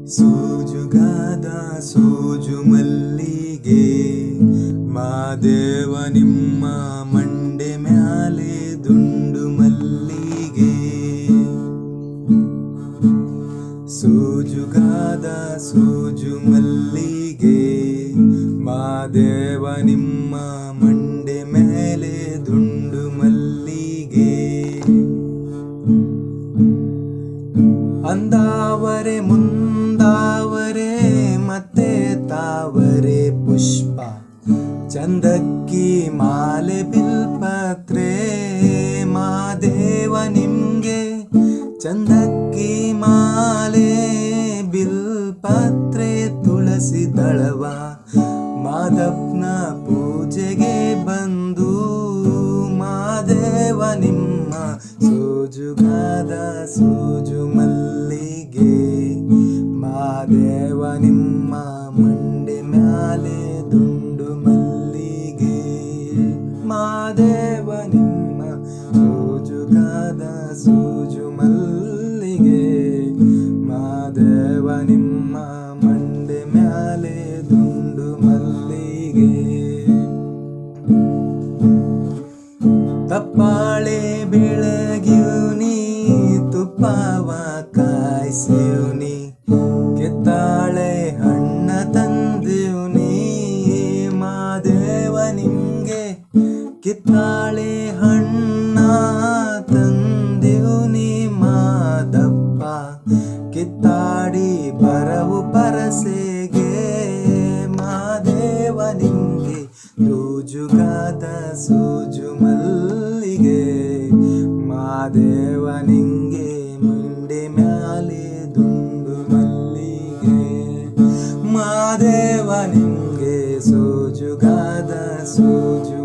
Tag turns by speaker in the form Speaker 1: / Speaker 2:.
Speaker 1: ಸೂಜುಗಾದ ಸೂಜು ಮಲ್ಲಿಗೆ ಮಾದೇವ ನಿಮ್ಮ ಮಂಡೆ ಮ್ಯಾಲೆ ದುಂಡು ಮಲ್ಲಿಗೆ ಸೂಜುಗಾದ ಸೂಜು ಮಲ್ಲಿಗೆ ಮಾದೇವ ನಿಮ್ಮ ಮಂಡೆ ಮೇಲೆ ದುಂಡು ಮಲ್ಲಿಗೆ ಅಂದಾವರೆ ಮುಂದಾವರೆ ಮತ್ತೆ ತಾವರೆ ಪುಷ್ಪ ಚಂದಕ್ಕಿ ಮಾಲೆ ಬಿಲ್ಪತ್ರೆ ಮಾದೇವ ನಿಮ್ಗೆ ಚಂದಕ್ಕಿ ಮಾಲೆ ಬಿಲ್ಪತ್ರೆ ತುಳಸಿ ದಳವ ಮಾದಪ್ಪನ ಪೂಜೆಗೆ ಬಂದು ಮಾದೇವ ನಿಮ್ಮ ಸೂಜುಗಾದ ಸೂಜು ಮಲ್ಲಿಗೆ ಮಾದೇವ ನಿಮ್ಮ ಮಂಡೆ ಮ್ಯಾಲೆ ದುಂಡು ಮಲ್ಲಿಗೆ ಮಾದೇವ ನಿಮ್ಮ ಸೂಜುಗಾದ ಸೂಜು ಮಲ್ಲಿಗೆ ಮಾದೇವ ನಿಮ್ಮ ಮಂಡೆ ಮ್ಯಾಲೆ ದುಂಡು ಮಲ್ಲಿಗೆ ತಪ್ಪಾಳೆ ಬೆಳಗ್ಯೂನಿ ತುಪ್ಪವ ಕಾಯಿಸಿವ್ನಿ ಕೆತ್ತಾಳೆ ಹಣ್ಣ ತಂದಿವ್ನಿ ಮಾದೇವ ನಿಮ್ಗೆ ಕಿತ್ತಾಳೆ ಹಣ್ಣ ತಂದಿವ್ನಿ ಮಾದಪ್ಪ ಕಿತ್ತಾಡಿ ಬರವು ಪರಸೆಗೆ ಮಾದೇವ ನಿಮ್ಗೆ ಸೂಜುಗಾದ ಸೂಜು ಮಲ್ಲಿಗೆ ಮಾದೇವ ನಿಂಗೆ ಮುಂಡೆ ಮ್ಯಾಲೆ ದುಂಡು ಮಲ್ಲಿಗೆ ಮಾದೇವ ನಿಂಗೆ ಸೂಜುಗಾದ ಸೂಜು